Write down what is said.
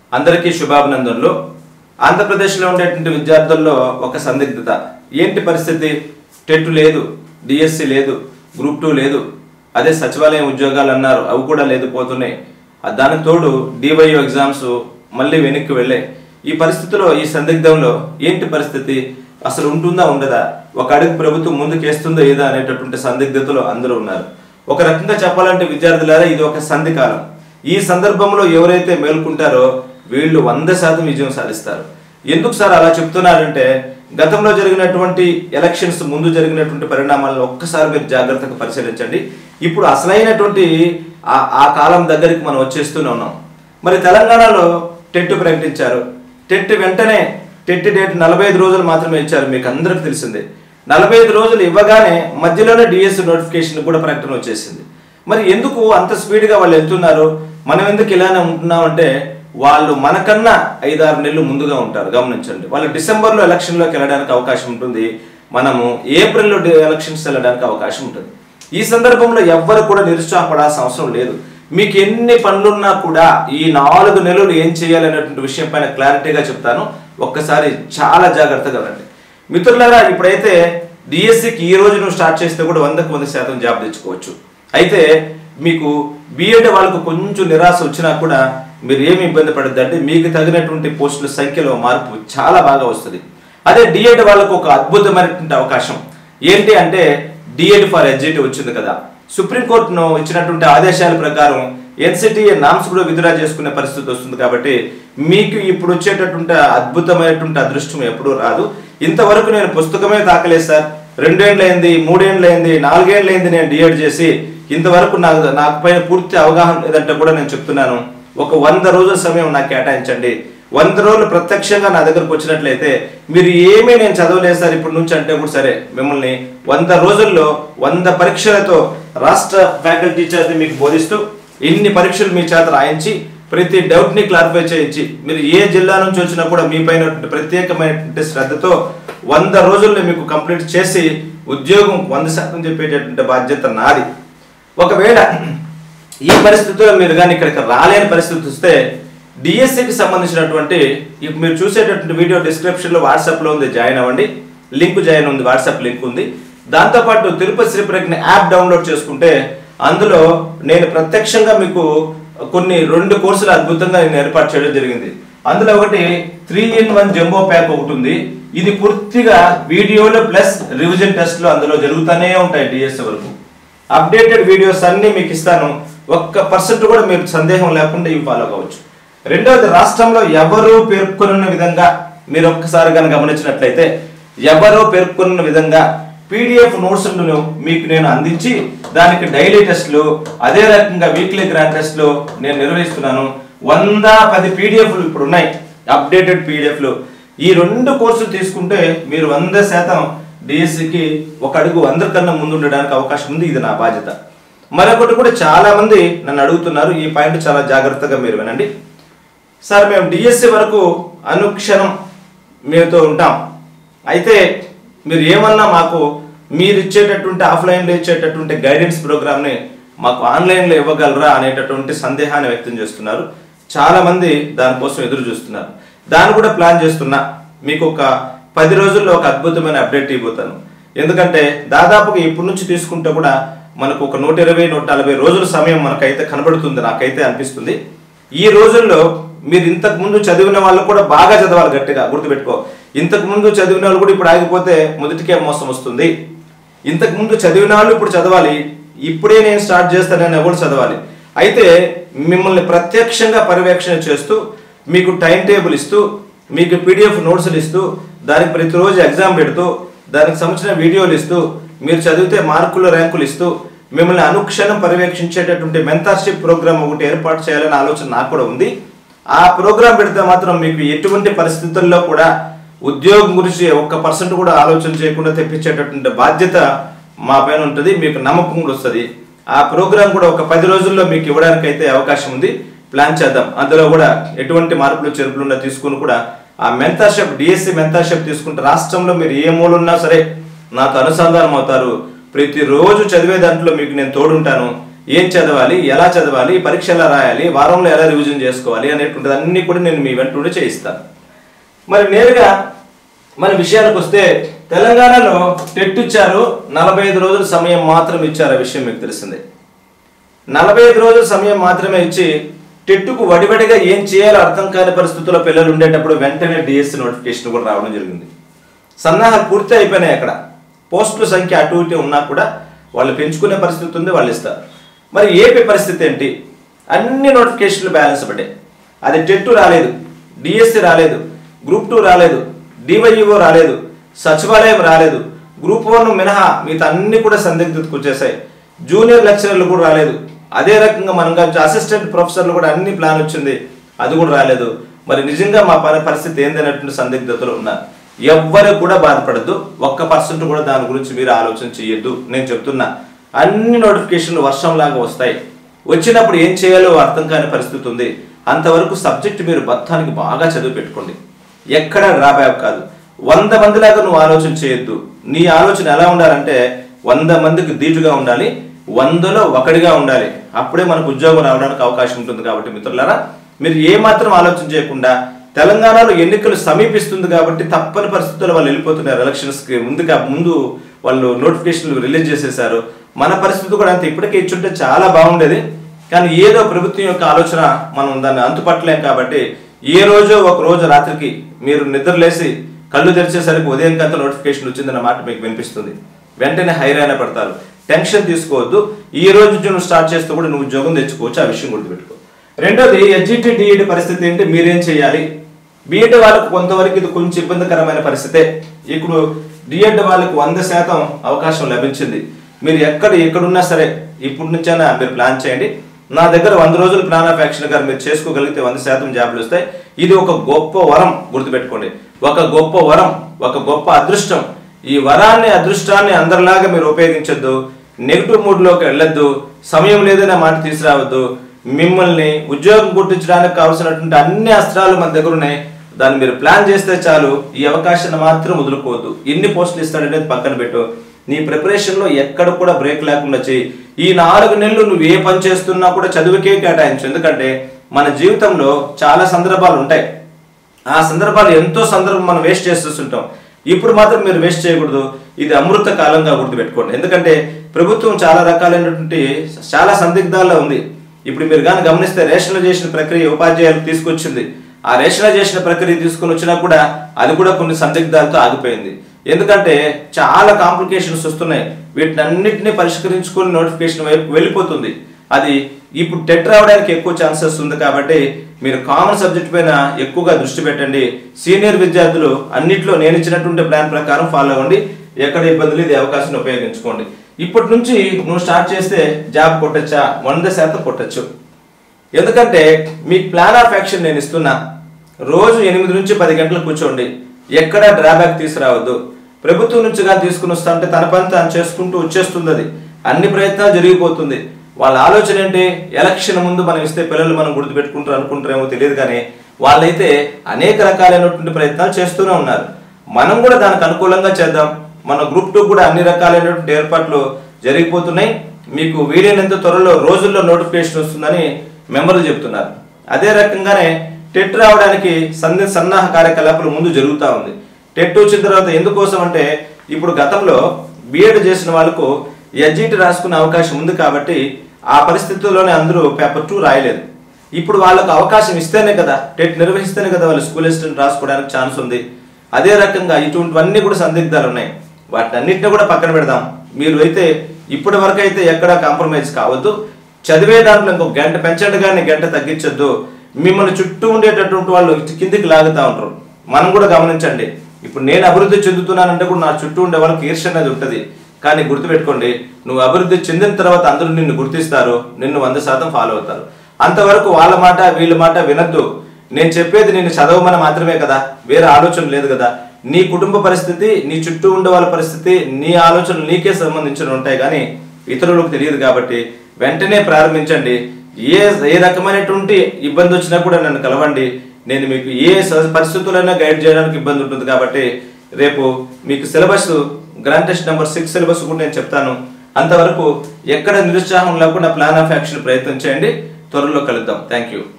అందరికీ శుభాభినందనలు ఆంధ్రప్రదేశ్లో ఉండేటువంటి విద్యార్థుల్లో ఒక సందిగ్ధత ఏంటి పరిస్థితి టెట్ లేదు డిఎస్సి లేదు గ్రూప్ టూ లేదు అదే సచివాలయం ఉద్యోగాలు అన్నారు అవి కూడా లేదు పోతున్నాయి ఆ దానికి తోడు డివైఓ ఎగ్జామ్స్ మళ్ళీ వెనక్కి వెళ్ళాయి ఈ పరిస్థితిలో ఈ సందిగ్ధంలో ఏంటి పరిస్థితి అసలు ఉంటుందా ఉండదా ఒక అడుగు ప్రభుత్వం ముందుకేస్తుందో ఏదా అనేటటువంటి సందిగ్ధతలో అందరూ ఉన్నారు ఒక రకంగా చెప్పాలంటే విద్యార్థులారా ఇది ఒక సంధి కాలం ఈ సందర్భంలో ఎవరైతే మేల్కుంటారో వీళ్ళు వంద శాతం విజయం సాధిస్తారు ఎందుకు సార్ అలా చెప్తున్నారంటే గతంలో జరిగినటువంటి ఎలక్షన్స్ ముందు జరిగినటువంటి పరిణామాలను ఒక్కసారి మీరు జాగ్రత్తగా పరిశీలించండి ఇప్పుడు అసలైనటువంటి ఆ ఆ కాలం దగ్గరికి మనం వచ్చేస్తూనే ఉన్నాం మరి తెలంగాణలో టెట్ ప్రకటించారు టెట్ వెంటనే టెట్ డేట్ నలభై ఐదు రోజులు మాత్రమే ఇచ్చారు మీకు అందరికి తెలిసిందే నలభై ఐదు రోజులు ఇవ్వగానే మధ్యలోనే డిఎస్ నోటిఫికేషన్ కూడా ప్రకటన వచ్చేసింది మరి ఎందుకు అంత స్పీడ్గా వాళ్ళు వెళ్తున్నారు మనం ఎందుకు ఇలానే ఉంటున్నామంటే వాళ్ళు మనకన్నా ఐదారు నెలలు ముందుగా ఉంటారు గమనించండి వాళ్ళు డిసెంబర్లో ఎలక్షన్లోకి వెళ్ళడానికి అవకాశం ఉంటుంది మనము ఏప్రిల్లో డి- ఎలక్షన్స్ వెళ్ళడానికి అవకాశం ఉంటుంది ఈ సందర్భంలో ఎవ్వరు కూడా నిరుత్సాహపడాల్సిన అవసరం లేదు మీకు ఎన్ని పనులున్నా కూడా ఈ నాలుగు నెలలు ఏం చేయాలనేటువంటి విషయం పైన క్లారిటీగా చెప్తాను ఒక్కసారి చాలా జాగ్రత్తగా రండి మిత్రులారా ఇప్పుడైతే డిఎస్సికి ఈ రోజు నువ్వు స్టార్ట్ చేస్తే కూడా వందకు వంద శాతం జాబ్ తెచ్చుకోవచ్చు అయితే మీకు బిఎడ్ వాళ్ళకు కొంచెం నిరాశ వచ్చినా కూడా మీరు ఏమి ఇబ్బంది పడద్దంటే మీకు తగినటువంటి పోస్టుల సంఖ్యలో మార్పు చాలా బాగా వస్తుంది అదే డిఎడ్ వాళ్ళకు ఒక అద్భుతమైనటువంటి అవకాశం ఏంటి అంటే డిఎడ్ ఫర్ ఎడ్జిటీ వచ్చింది కదా సుప్రీంకోర్టును ఇచ్చినటువంటి ఆదేశాల ప్రకారం ఎన్సిటిఏ నామ్స్ కూడా విత్డ్రా చేసుకునే పరిస్థితి వస్తుంది కాబట్టి మీకు ఇప్పుడు వచ్చేటటువంటి అద్భుతమైనటువంటి అదృష్టం ఎప్పుడూ రాదు ఇంతవరకు నేను పుస్తకమే తాకలేదు సార్ రెండేండ్లైంది మూడేండ్లైంది నాలుగేండ్లైంది నేను డిఎడ్ చేసి ఇంతవరకు నాకు నాకు పైన పూర్తి అవగాహన లేదంటే కూడా నేను చెప్తున్నాను ఒక వంద రోజుల సమయం నాకు కేటాయించండి వంద రోజులు ప్రత్యక్షంగా నా దగ్గరకు వచ్చినట్లయితే మీరు ఏమీ నేను చదవలేదు సార్ ఇప్పటి నుంచి అంటే కూడా సరే మిమ్మల్ని వంద రోజుల్లో వంద పరీక్షలతో రాష్ట్ర ఫ్యాకల్టీ చేత మీకు బోధిస్తూ ఇన్ని పరీక్షలు మీ చేత రాయించి ప్రతి డౌట్ ని క్లారిఫై చేయించి మీరు ఏ జిల్లా నుంచి వచ్చినా కూడా మీ పైన ప్రత్యేకమైనటువంటి శ్రద్ధతో వంద రోజుల్లో మీకు కంప్లీట్ చేసి ఉద్యోగం వంద శాతం చెప్పేటటువంటి బాధ్యత నాది ఒకవేళ ఈ పరిస్థితిలో మీరు కానీ ఇక్కడికి రాలేని పరిస్థితి వస్తే డిఎస్సికి సంబంధించినటువంటి ఇప్పుడు మీరు చూసేటటువంటి వీడియో డిస్క్రిప్షన్లో వాట్సాప్లో ఉంది జాయిన్ అవ్వండి లింక్ జాయిన్ ఉంది వాట్సాప్ లింక్ ఉంది దాంతోపాటు తిరుపతి శ్రీ ప్రజ్ఞ యాప్ డౌన్లోడ్ చేసుకుంటే అందులో నేను ప్రత్యక్షంగా మీకు కొన్ని రెండు కోర్సులు అద్భుతంగా నేను ఏర్పాటు చేయడం జరిగింది అందులో ఒకటి three in one jumbo pack ఒకటి ఉంది ఇది పూర్తిగా వీడియోలో ప్లస్ రివిజన్ టెస్ట్లు అందులో జరుగుతూనే ఉంటాయి డిఎస్సి వరకు అప్డేటెడ్ వీడియోస్ అన్ని మీకు ఇస్తాను ఒక్క పర్సెంట్ కూడా మీరు సందేహం లేకుండా ఇవి ఫాలో కావచ్చు రెండవది రాష్ట్రంలో ఎవరు పేర్కొన్న విధంగా మీరు ఒక్కసారి కనుక గమనించినట్లయితే ఎవరో పేర్కొన్న విధంగా పీడిఎఫ్ నోట్స్లను మీకు నేను అందించి దానికి డైలీ టెస్ట్లు అదే రకంగా వీక్లీ గ్రాండ్ టెస్ట్లు నేను నిర్వహిస్తున్నాను వంద పది పీడిఎఫ్లు ఇప్పుడు ఉన్నాయి అప్డేటెడ్ పీడిఎఫ్లు ఈ రెండు కోర్సులు తీసుకుంటే మీరు వంద శాతం డిఎస్సికి ఒక అడుగు అందరికన్నా ముందు ఉండడానికి అవకాశం ఉంది ఇది నా బాధ్యత మరొకటి కూడా చాలా మంది నన్ను అడుగుతున్నారు ఈ పాయింట్ చాలా జాగ్రత్తగా మీరు వినండి సార్ మేము డిఎస్సి వరకు అనుక్షణం మీతో ఉంటాం అయితే మీరు ఏమన్నా మాకు మీరు ఇచ్చేటటువంటి ఆఫ్లైన్లో ఇచ్చేటటువంటి గైడెన్స్ ప్రోగ్రామ్ని మాకు ఆన్లైన్లో ఇవ్వగలరా అనేటటువంటి సందేహాన్ని వ్యక్తం చేస్తున్నారు చాలా మంది దానికోసం ఎదురు చూస్తున్నారు దాన్ని కూడా ప్లాన్ చేస్తున్నా మీకు ఒక పది రోజుల్లో ఒక అద్భుతమైన అప్డేట్ ఇవ్వబోతాను ఎందుకంటే దాదాపుగా ఇప్పటి నుంచి తీసుకుంటే కూడా మనకు ఒక నూట ఇరవై నూట నలభై రోజుల సమయం మనకైతే కనబడుతుంది నాకైతే అనిపిస్తుంది ఈ రోజుల్లో మీరు ఇంతకు ముందు చదివిన వాళ్ళు కూడా బాగా చదవాలి గట్టిగా గుర్తుపెట్టుకో ఇంతకు ముందు చదివిన వాళ్ళు కూడా ఇప్పుడు ఆగిపోతే మొదటికే మోసం వస్తుంది ఇంతకు ముందు చదివిన వాళ్ళు ఇప్పుడు చదవాలి ఇప్పుడే నేను స్టార్ట్ చేస్తానని ఎవరు చదవాలి అయితే మిమ్మల్ని ప్రత్యక్షంగా పర్యవేక్షణ చేస్తూ మీకు టైం టేబుల్ ఇస్తూ మీకు పీడిఎఫ్ నోట్స్లు ఇస్తూ దానికి ప్రతిరోజు ఎగ్జామ్ పెడుతూ దానికి సంబంధించిన వీడియోలు ఇస్తూ మీరు చదివితే మార్కులు ర్యాంకులు ఇస్తూ మిమ్మల్ని అనుక్షణం పర్యవేక్షించేటటువంటి మెంటర్షిప్ ప్రోగ్రామ్ ఒకటి ఏర్పాటు చేయాలనే ఆలోచన నాకు కూడా ఉంది ఆ ప్రోగ్రామ్ పెడితే మాత్రం మీకు ఎటువంటి పరిస్థితుల్లో కూడా ఉద్యోగం గురించి ఒక్క పర్సెంట్ కూడా ఆలోచన చేయకుండా తెప్పించేటటువంటి బాధ్యత మా పైన ఉంటుంది మీకు నమ్మకం కూడా వస్తుంది ఆ ప్రోగ్రామ్ కూడా ఒక పది రోజుల్లో మీకు ఇవ్వడానికి అయితే అవకాశం ఉంది ప్లాన్ చేద్దాం అందులో కూడా ఎటువంటి మార్పులు చేర్పులు ఉన్నా తీసుకుని కూడా ఆ మెంటర్షిప్ డిఎస్సి మెంటర్షిప్ తీసుకుంటే రాష్ట్రంలో మీరు ఏ మూలున్నా సరే నాతో అనుసంధానం అవుతారు ప్రతిరోజు చదివే దాంట్లో మీకు నేను తోడుంటాను ఏం చదవాలి ఎలా చదవాలి పరీక్ష ఎలా రాయాలి వారంలో ఎలా రివిజన్ చేసుకోవాలి అనేటువంటిది అన్ని కూడా నేను మీ వెంట ఉండి చేయిస్తాను మరి నేరుగా మన విషయానికి వస్తే తెలంగాణలో టెట్ ఇచ్చారు నలభై ఐదు రోజుల సమయం మాత్రం ఇచ్చారు ఆ విషయం మీకు తెలిసిందే నలభై ఐదు రోజుల సమయం మాత్రమే ఇచ్చి టెట్టుకు వడివడిగా ఏం చేయాలో అర్థం కాని పరిస్థితుల్లో పిల్లలు ఉండేటప్పుడు వెంటనే డిఎస్సి నోటిఫికేషన్ కూడా రావడం జరిగింది సన్నాహాలు పూర్తి అయిపోయినాయి అక్కడ పోస్టుల సంఖ్య అటు ఇటు ఉన్నా కూడా వాళ్ళు పెంచుకునే పరిస్థితి ఉంది వాళ్ళు ఇస్తారు మరి ఏపీ పరిస్థితి ఏంటి అన్ని నోటిఫికేషన్లు బ్యాలెన్స్ పడ్డాయి అది టెట్టు రాలేదు డిఎస్సి రాలేదు గ్రూప్ టూ రాలేదు డివైఈఓ రాలేదు సచివాలయం రాలేదు గ్రూప్ వన్ మినహా మిగతా అన్ని కూడా సందిగ్ధతకు వచ్చేసాయి జూనియర్ లెక్చరర్లు కూడా రాలేదు అదే రకంగా మనం కావచ్చు అసిస్టెంట్ ప్రొఫెసర్లు కూడా అన్ని ప్లాన్ వచ్చింది అది కూడా రాలేదు మరి నిజంగా మా పని పరిస్థితి ఏందనేటువంటి సందిగ్ధతలు ఉన్నారు ఎవ్వరు కూడా బాధపడద్దు ఒక్క పర్సెంట్ కూడా దాని గురించి మీరు ఆలోచన చేయొద్దు నేను చెప్తున్నా అన్ని నోటిఫికేషన్లు వర్షంలాగా వస్తాయి వచ్చినప్పుడు ఏం చేయాలో అర్థం కాని పరిస్థితి ఉంది అంతవరకు సబ్జెక్ట్ మీరు బత్తానికి బాగా చదివి పెట్టుకోండి ఎక్కడ డ్రాబ్యాక్ కాదు వంద మందిలాగా నువ్వు ఆలోచన చేయొద్దు నీ ఆలోచన ఎలా ఉండాలంటే వంద మందికి ధీటుగా ఉండాలి వందలో ఒకటిగా ఉండాలి అప్పుడే మనకు ఉద్యోగం రావడానికి అవకాశం ఉంటుంది కాబట్టి మిత్రులారా మీరు ఏ మాత్రం ఆలోచన చేయకుండా తెలంగాణలో ఎన్నికలు సమీపిస్తుంది కాబట్టి తప్పని పరిస్థితుల్లో వాళ్ళు వెళ్ళిపోతున్నారు ఎలక్షన్స్కి ముందుగా ముందు వాళ్ళు నోటిఫికేషన్లు రిలీజ్ చేసేశారు మన పరిస్థితి కూడా అంతే ఇప్పటికే ఇచ్చుంటే చాలా బాగుండేది కానీ ఏదో ప్రభుత్వం యొక్క ఆలోచన మనం దాన్ని అంతుపట్టలేం కాబట్టి ఏ రోజో ఒక రోజు రాత్రికి మీరు నిద్రలేసి కళ్ళు తెరిచేసరికి ఉదయం కంత నోటిఫికేషన్ వచ్చిందన్న మాట మీకు వినిపిస్తుంది వెంటనే హైరాణ పడతారు టెన్షన్ తీసుకోవద్దు ఈ రోజు నుంచి నువ్వు స్టార్ట్ చేస్తూ కూడా నువ్వు ఉద్యోగం తెచ్చుకోవచ్చు ఆ విషయం గుర్తుపెట్టుకో రెండోది ఎడ్జిటి డిఈడి పరిస్థితి ఏంటి మీరేం చేయాలి బీఎడ్ వాళ్ళకు కొంతవరకు ఇది కొంచెం ఇబ్బందికరమైన పరిస్థితే ఇప్పుడు డిఎడ్ వాళ్ళకు వంద శాతం అవకాశం లభించింది మీరు ఎక్కడ ఎక్కడున్నా సరే ఇప్పటి నుంచైనా మీరు ప్లాన్ చేయండి నా దగ్గర వంద రోజులు ప్లాన్ ఆఫ్ యాక్షన్ గారు మీరు చేసుకోగలిగితే వంద శాతం జాబ్లు వస్తాయి ఇది ఒక గొప్ప వరం గుర్తుపెట్టుకోండి ఒక గొప్ప వరం ఒక గొప్ప అదృష్టం ఈ వరాన్ని అదృష్టాన్ని అందరిలాగా మీరు ఉపయోగించొద్దు నెగిటివ్ మూడ్లోకి వెళ్ళొద్దు సమయం లేదనే మాట తీసుకురావద్దు మిమ్మల్ని ఉద్యోగం గుర్తించడానికి కావాల్సినటువంటి అన్ని అస్త్రాలు మన దగ్గర ఉన్నాయి దాన్ని మీరు ప్లాన్ చేస్తే చాలు ఈ అవకాశాన్ని మాత్రం వదులుకోవద్దు ఎన్ని పోస్టులు ఇస్తాడనేది పక్కన పెట్టు నీ ప్రిపరేషన్లో ఎక్కడ కూడా బ్రేక్ లేకుండా చేయి ఈ నాలుగు నెలలు నువ్వు ఏ పని చేస్తున్నా కూడా చదువుకే కేటాయించు ఎందుకంటే మన జీవితంలో చాలా సందర్భాలు ఉంటాయి ఆ సందర్భాలు ఎంతో సందర్భం మనం వేస్ట్ చేస్తుంటాం ఇప్పుడు మాత్రం మీరు వేస్ట్ చేయకూడదు ఇది అమృత కాలంగా గుర్తుపెట్టుకోండి ఎందుకంటే ప్రభుత్వం చాలా రకాలైనటువంటి చాలా సందిగ్ధాల్లో ఉంది ఇప్పుడు మీరు కానీ గమనిస్తే రేషనలైజేషన్ ప్రక్రియ ఉపాధ్యాయులకు తీసుకొచ్చింది ఆ రేషనలైజేషన్ ప్రక్రియ తీసుకొని వచ్చినా కూడా అది కూడా కొన్ని సందిగ్ధాలతో ఆగిపోయింది ఎందుకంటే చాలా కాంప్లికేషన్స్ వస్తున్నాయి వీటిని అన్నింటినీ పరిష్కరించుకుని నోటిఫికేషన్ వైపు వెళ్ళిపోతుంది అది ఇప్పుడు టెట్ రావడానికి ఎక్కువ ఛాన్సెస్ ఉంది కాబట్టి మీరు కామన్ సబ్జెక్ట్ పైన ఎక్కువగా దృష్టి పెట్టండి సీనియర్ విద్యార్థులు అన్నిట్లో నేను ఇచ్చినటువంటి ప్లాన్ ప్రకారం ఫాలో అవ్వండి ఎక్కడ ఇబ్బందులు ఇది అవకాశాన్ని ఉపయోగించుకోండి ఇప్పటి నుంచి నువ్వు స్టార్ట్ చేస్తే జాబ్ కొట్టచ్చా వంద శాతం కొట్టచ్చు ఎందుకంటే మీకు ప్లాన్ ఆఫ్ యాక్షన్ నేను ఇస్తున్నా రోజు ఎనిమిది నుంచి పది గంటలు కూర్చోండి ఎక్కడ డ్రాబ్యాక్ తీసుకురావద్దు ప్రభుత్వం నుంచి కానీ తీసుకుని వస్తా అంటే తన పని తాను చేసుకుంటూ వచ్చేస్తుంది అది అన్ని ప్రయత్నాలు జరిగిపోతుంది వాళ్ళ ఆలోచన ఏంటి ఎలక్షన్ ముందు మనం ఇస్తే పిల్లలు మనం గుర్తుపెట్టుకుంటారు అనుకుంటారేమో తెలియదు కానీ వాళ్ళైతే అనేక రకాలైనటువంటి ప్రయత్నాలు చేస్తూనే ఉన్నారు మనం కూడా దానికి అనుకూలంగా చేద్దాం మన గ్రూప్ టూ కూడా అన్ని రకాలైనటువంటి ఏర్పాట్లు జరిగిపోతున్నాయి మీకు వీలైనంత త్వరలో రోజుల్లో నోటిఫికేషన్ వస్తుందని మెంబర్లు చెప్తున్నారు అదే రకంగానే టెట్ రావడానికి సన్ని సన్నాహ కార్యకలాపాలు ముందు జరుగుతూ ఉంది టెట్ వచ్చిన తర్వాత ఎందుకోసం అంటే ఇప్పుడు గతంలో బిఎడ్ చేసిన వాళ్ళకు ఎడ్జిటి రాసుకునే అవకాశం ఉంది కాబట్టి ఆ పరిస్థితుల్లోనే అందరూ పేపర్ టూ రాయలేదు ఇప్పుడు వాళ్ళకు అవకాశం ఇస్తేనే కదా టెట్ నిర్వహిస్తేనే కదా వాళ్ళు స్కూల్ అసిస్టెంట్ రాసుకోవడానికి ఛాన్స్ ఉంది అదే రకంగా ఇటువంటివన్నీ కూడా సందిగ్ధాలు ఉన్నాయి వాటిని అన్నింటినీ కూడా పక్కన పెడదాం మీరు అయితే ఇప్పటి వరకు అయితే ఎక్కడా కాంప్రమైజ్ కావద్దు చదివే దాంట్లో ఇంకొక గంట పెంచండి కానీ గంట తగ్గించొద్దు మిమ్మల్ని చుట్టూ ఉండేటటువంటి వాళ్ళు ఇటు కిందికి లాగుతూ ఉంటారు మనం కూడా గమనించండి ఇప్పుడు నేను అభివృద్ధి చెందుతున్నానంటే కూడా నా చుట్టూ ఉండే వాళ్ళకి ఈర్ష్య అనేది ఉంటుంది కానీ గుర్తుపెట్టుకోండి నువ్వు అభివృద్ధి చెందిన తర్వాత అందరూ నిన్ను గుర్తిస్తారు నిన్ను వంద శాతం ఫాలో అవుతారు అంతవరకు వాళ్ళ మాట వీళ్ళ మాట వినద్దు నేను చెప్పేది నేను చదవమని మాత్రమే కదా వేరే ఆలోచన లేదు కదా నీ కుటుంబ పరిస్థితి నీ చుట్టూ ఉండే వాళ్ళ పరిస్థితి నీ ఆలోచనలు నీకే సంబంధించిన ఉంటాయి కానీ ఇతరులకు తెలియదు కాబట్టి వెంటనే ప్రారంభించండి ఏ ఏ రకమైనటువంటి ఇబ్బంది వచ్చినా కూడా నన్ను కలవండి నేను మీకు ఏ స- పరిస్థితులైనా గైడ్ చేయడానికి ఇబ్బంది ఉంటుంది కాబట్టి రేపు మీకు syllabus grand test number six syllabus కూడా నేను చెప్తాను అంతవరకు ఎక్కడ నిరుత్సాహం లేకుండా ప్లాన్ ఆఫ్ యాక్షన్ ప్రయత్నం చేయండి త్వరలో కలుద్దాం థ్యాంక్ యూ